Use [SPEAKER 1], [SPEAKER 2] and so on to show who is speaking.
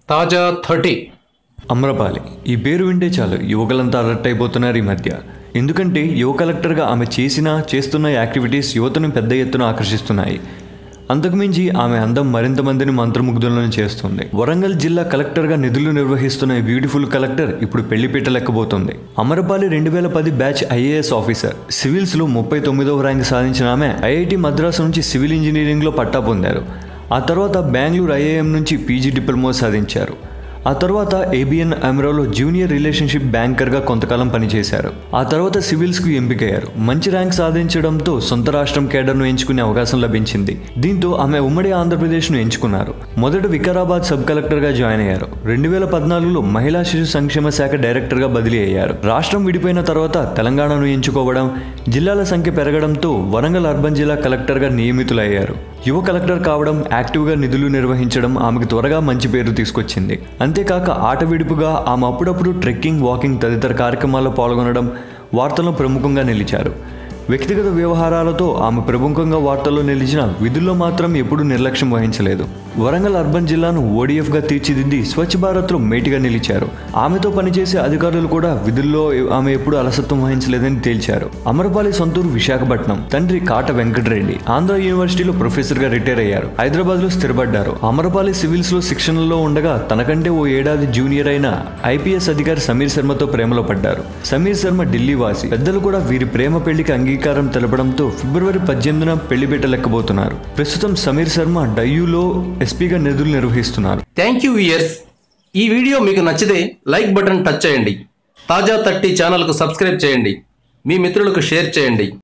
[SPEAKER 1] తాజా థర్టీ
[SPEAKER 2] అమ్రపాలి ఈ పేరు వింటే చాలు యువకులంతా అలర్ట్ అయిపోతున్నారు ఈ మధ్య ఎందుకంటే యువ కలెక్టర్గా ఆమె చేసిన చేస్తున్న యాక్టివిటీస్ యువతను పెద్ద ఎత్తున ఆకర్షిస్తున్నాయి అంతకుమించి ఆమె అందం మరింత మందిని మంత్రముగ్ధులను చేస్తుంది వరంగల్ జిల్లా కలెక్టర్గా నిధులు నిర్వహిస్తున్న ఈ బ్యూటిఫుల్ కలెక్టర్ ఇప్పుడు పెళ్లిపీట లెక్కబోతుంది అమరపాలి రెండు వేల పది బ్యాచ్ ఐఏఎస్ ఆఫీసర్ సివిల్స్లో ముప్పై తొమ్మిదవ ర్యాంక్ సాధించిన ఆమె ఐఐటి మద్రాసు నుంచి సివిల్ ఇంజనీరింగ్లో పట్టా పొందారు ఆ తర్వాత బెంగళూరు ఐఐఎం నుంచి పీజీ డిప్లొమా సాధించారు ఆ తర్వాత ఏబిఎన్ అమెరోలో జూనియర్ రిలేషన్షిప్ బ్యాంకర్గా కొంతకాలం పనిచేశారు ఆ తర్వాత సివిల్స్కు ఎంపికయ్యారు మంచి ర్యాంక్ సాధించడంతో సొంత రాష్ట్రం కేడర్ను ఎంచుకునే అవకాశం లభించింది దీంతో ఆమె ఉమ్మడి ఆంధ్రప్రదేశ్ను ఎంచుకున్నారు మొదట వికారాబాద్ సబ్ కలెక్టర్గా జాయిన్ అయ్యారు రెండు వేల పద్నాలుగులో మహిళా శిశు సంక్షేమ శాఖ డైరెక్టర్గా బదిలీ అయ్యారు రాష్ట్రం విడిపోయిన తర్వాత తెలంగాణను ఎంచుకోవడం జిల్లాల సంఖ్య పెరగడంతో వరంగల్ అర్బన్ జిల్లా కలెక్టర్గా నియమితులయ్యారు యువ కలెక్టర్ కావడం యాక్టివ్గా నిధులు నిర్వహించడం ఆమెకు త్వరగా మంచి పేరు తీసుకొచ్చింది అంతేకాక ఆట విడుపుగా ఆమె అప్పుడప్పుడు ట్రెక్కింగ్ వాకింగ్ తదితర కార్యక్రమాల్లో పాల్గొనడం వార్తల్లో ప్రముఖంగా నిలిచారు వ్యక్తిగత వ్యవహారాలతో ఆమె ప్రముఖంగా వార్తల్లో నిలిచిన విధుల్లో మాత్రం ఎప్పుడూ నిర్లక్ష్యం వహించలేదు వరంగల్ అర్బన్ జిల్లాను ఓడిఎఫ్గా తీర్చిదిద్ది స్వచ్ఛ భారత్లో మేటిగా నిలిచారు ఆమెతో పనిచేసే అధికారులు కూడా విధుల్లో ఆమె ఎప్పుడూ అలసత్వం వహించలేదని తేల్చారు అమరపాలి సొంతూరు విశాఖపట్నం తండ్రి కాట వెంకటరెడ్డి ఆంధ్ర యూనివర్సిటీలో ప్రొఫెసర్గా రిటైర్ అయ్యారు హైదరాబాద్లో స్థిరపడ్డారు అమరపాలి సివిల్స్లో శిక్షణలో ఉండగా తనకంటే ఓ ఏడాది జూనియర్ అయిన ఐపీఎస్ అధికారి సమీర్ శర్మతో ప్రేమలో పడ్డారు సమీర్ శర్మ ఢిల్లీ వాసి పెద్దలు కూడా వీరి ప్రేమ పెళ్లికి అంగీకారం తెలపడంతో ఫిబ్రవరి పద్దెనిమిదిన పెళ్లి పెట్టలేకపోతున్నారు ప్రస్తుతం సమీర్ శర్మ డయ్యూలో ఎస్పీగా నిధులు నిర్వహిస్తున్నారు
[SPEAKER 1] థ్యాంక్ యూ ఇయర్స్ ఈ వీడియో మీకు నచ్చితే లైక్ బటన్ టచ్ చేయండి తాజా థర్టీ ఛానల్కు సబ్స్క్రైబ్ చేయండి మీ మిత్రులకు షేర్ చేయండి